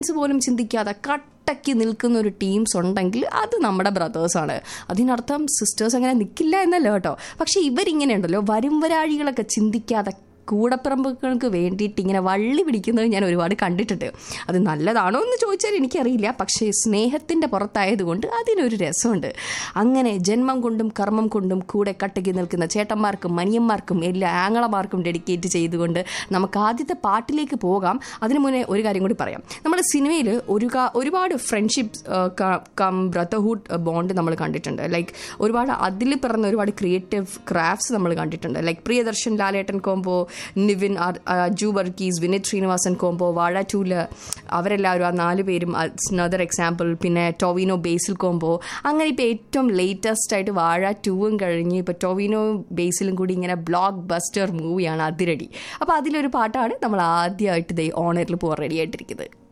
സ് പോലും ചിന്തിക്കാതെ കട്ടയ്ക്ക് നിൽക്കുന്ന ഒരു ടീംസ് ഉണ്ടെങ്കിൽ അത് നമ്മുടെ ബ്രദേഴ്സാണ് അതിനർത്ഥം സിസ്റ്റേഴ്സ് അങ്ങനെ നിൽക്കില്ല എന്നല്ല കേട്ടോ പക്ഷെ ഇവരിങ്ങനെ ഉണ്ടല്ലോ വരും വരാഴികളൊക്കെ ചിന്തിക്കാതെ കൂടപ്പിറമ്പുകൾക്ക് വേണ്ടിയിട്ട് ഇങ്ങനെ വള്ളി പിടിക്കുന്നത് ഞാൻ ഒരുപാട് കണ്ടിട്ടുണ്ട് അത് നല്ലതാണോ എന്ന് ചോദിച്ചാൽ എനിക്കറിയില്ല പക്ഷേ സ്നേഹത്തിൻ്റെ പുറത്തായതുകൊണ്ട് അതിനൊരു രസമുണ്ട് അങ്ങനെ ജന്മം കൊണ്ടും കർമ്മം കൊണ്ടും കൂടെ കട്ടയ്ക്ക് നിൽക്കുന്ന ചേട്ടന്മാർക്കും മനിയന്മാർക്കും എല്ലാ ആങ്ങളമാർക്കും ഡെഡിക്കേറ്റ് ചെയ്തുകൊണ്ട് നമുക്ക് ആദ്യത്തെ പാട്ടിലേക്ക് പോകാം അതിനു മുന്നേ ഒരു കാര്യം കൂടി പറയാം നമ്മുടെ സിനിമയിൽ ഒരു കാ- ഒരുപാട് ഫ്രണ്ട്ഷിപ്പ് കം ബ്രദർഹുഡ് ബോണ്ട് നമ്മൾ കണ്ടിട്ടുണ്ട് ലൈക്ക് ഒരുപാട് അതിൽ പിറന്ന ഒരുപാട് ക്രിയേറ്റീവ് ക്രാഫ്റ്റ്സ് നമ്മൾ കണ്ടിട്ടുണ്ട് ലൈക്ക് പ്രിയദർശൻ ലാലേട്ടൻ കോംബോ നിവിൻ അർ- അജു വർഗീസ് വിനീത് ശ്രീനിവാസൻ കോംബോ വാഴ ടൂല് അവരെല്ലാവരും ആ നാല് പേരും അനദർ എക്സാമ്പിൾ പിന്നെ ടൊവിനോ ബേസിൽ കോംബോ അങ്ങനെ ഇപ്പോൾ ഏറ്റവും ലേറ്റസ്റ്റ് ആയിട്ട് വാഴ ടൂവും കഴിഞ്ഞ് ഇപ്പോൾ ടൊവിനോ ബേസിലും കൂടി ഇങ്ങനെ ബ്ലോക്ക് ബസ്റ്റർ മൂവിയാണ് അതിരടി അപ്പോൾ അതിലൊരു പാട്ടാണ് നമ്മൾ ആദ്യമായിട്ട് ദേ ഓണറിൽ പോകാൻ റെഡി ആയിട്ടിരിക്കുന്നത്